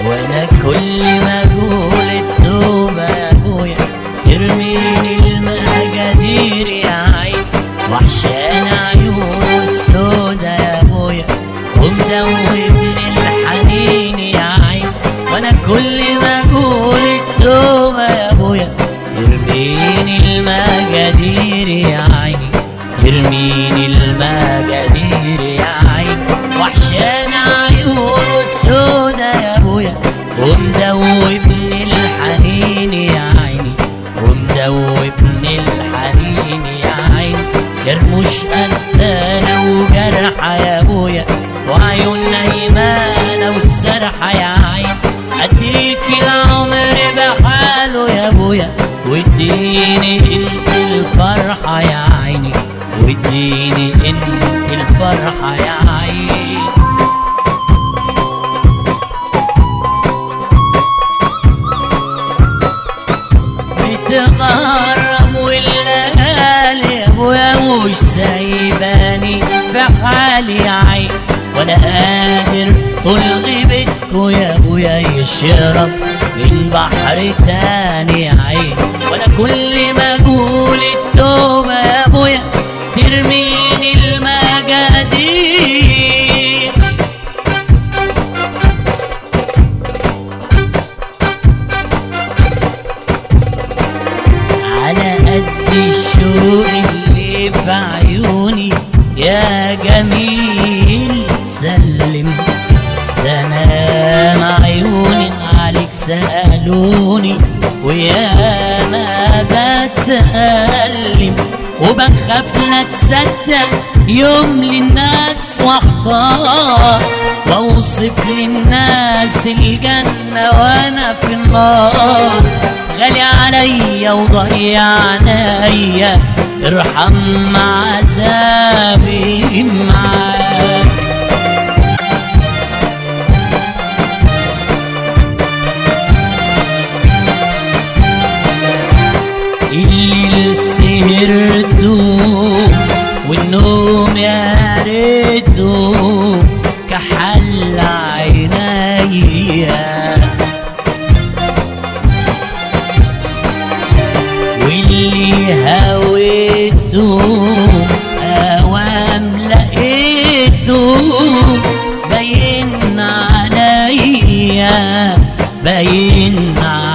وانا كل ما اقول التوبة يا ابويا ترميني المجادير يا عين وحشان عيونه السودا يا ابويا ومدوبني الحنين يا عين وانا كل ما اقول التوبة يا ابويا ترميني المجادير يا عيني ترميني المجادير يا عيني وحشان عيونه السودا يا ابويا ومدوبني الحنين يا عيني ومدوبني الحنين يا عيني يرمش قتالة وجرحة يا ابويا وعيون نايمانة والسرحة يا عين اديك العمر بحاله يا ابويا واديني انت الفرحة يا عيني واديني انت الفرحة يا عيني بتغرب والليالي يا ابويا مش سايباني في حالي يا عين ولا قادر طول غيبتكو يا ابويا يشرب من بحر تاني يا عين وانا كل ما اقول التوبة يا ابويا ترميني المجادير على قد الشوق اللي في عيوني يا جميل سلم ده انا مع عيوني عليك سألوني ويا ما بتألم وبخاف لا تصدق يوم للناس واحتار واوصف للناس الجنة وانا في النار غالي عليا وضيع عينيا ارحم عذابي معاك اللي سهرته والنوم يا ريته كحل عينيا واللي هويته اوام لقيته باين عليا باين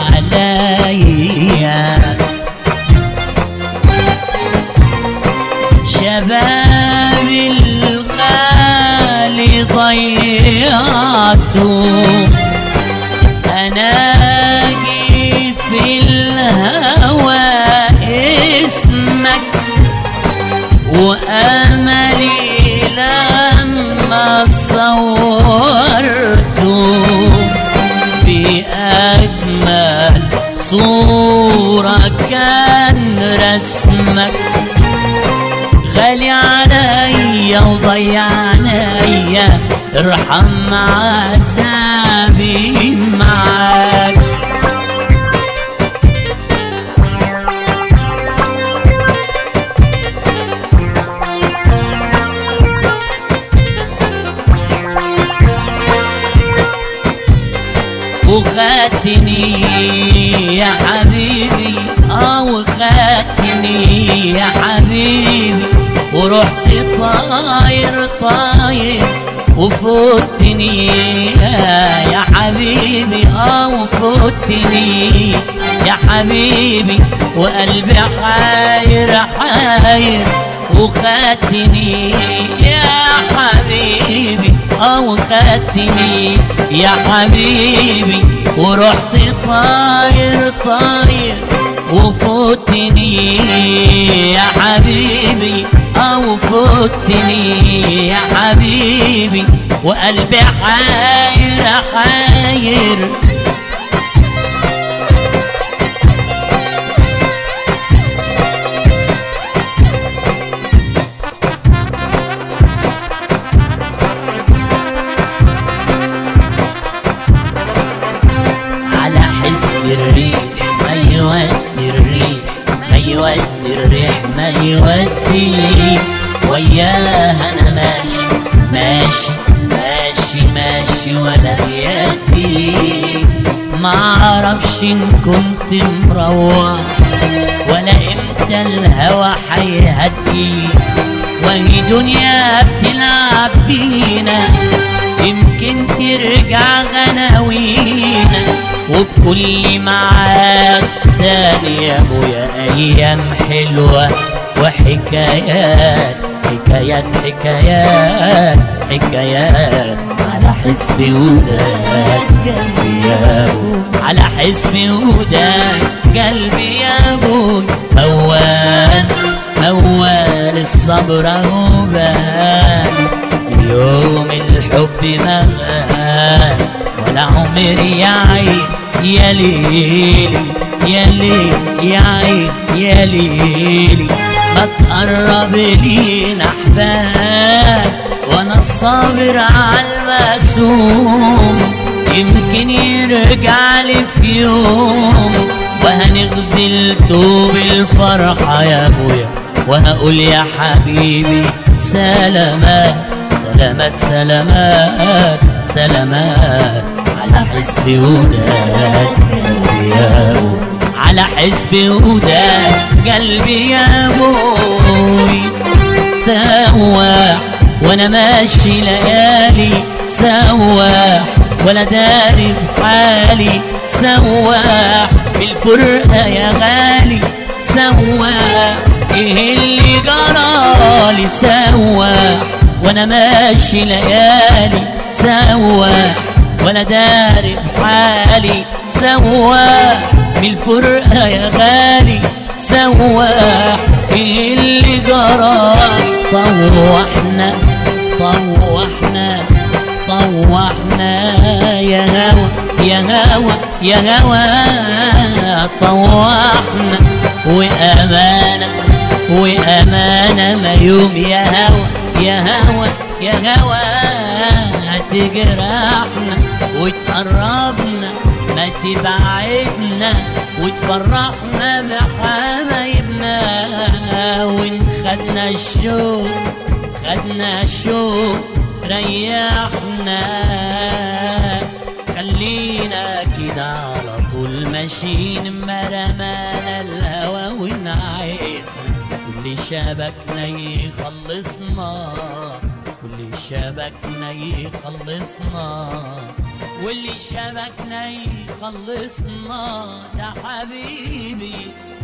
عليا شباب الغالي ضيعته اناجي في الهوى اسمك واملي لما صورته باجمل صوره كان رسمك غالي عليا وضيع عليا ارحم عذابي معاك وخدتني يا حبيبي اه وخدتني يا حبيبي ورحت طاير طاير وفوتني يا حبيبي اه وفوتني يا حبيبي وقلبي حاير حاير وخدتني يا حبيبي اه وخدتني يا حبيبي ورحت طاير طاير وفوتني يا حبيبي او فوتني يا حبيبي وقلبي حاير حاير على حسب الريح ما يودي الريح ما يودي الريح ما يودي وياها انا ماشي ماشي ماشي ماشي ولا يدي ما اعرفش ان كنت مروح ولا امتى الهوى حيهدي وهي دنيا بتلعب بينا يمكن ترجع غناوينا وبكل معاد تاني يا ابويا ايام حلوه وحكايات حكايات حكايات حكايات على حسب وداد قلبي يا ابو على حسب وداد قلبي يا ابو موال موال الصبر اهو بان اليوم الحب ما غاب ولا عمري يا عين يا ليلي يا ليلي يا عين يا ليلي ما تقرب لينا احباب وانا الصابر على المقسوم يمكن يرجع لي في يوم وهنغزل توب الفرحة يا ابويا وهقول يا حبيبي سلامات سلامات سلامات سلامات على حسب وداد قلبي يا ابو على حسب وداد قلبي يا ابوي سواح وانا ماشي ليالي سواح ولا داري بحالي سواح بالفرقة يا غالي سواح ايه اللي جرالي سواح وانا ماشي ليالي سواح ولا داري بحالي سواح بالفرقة يا غالي سواح ايه اللي جرالي طوحنا طوحنا طوحنا يا هوى يا هوى يا هوى طوحنا وأمانة وأمانة ما يوم يا هوى يا هوى يا هوى تجرحنا وتقربنا ما تبعدنا وتفرحنا بحبايبنا وإن خدنا الشوق خدنا الشوق ريحنا خلينا كده على طول ماشيين ما رمانا الهوى ونعيسنا كل شبكنا يخلصنا كل شبكنا يخلصنا واللي شبكنا يخلصنا ده حبيبي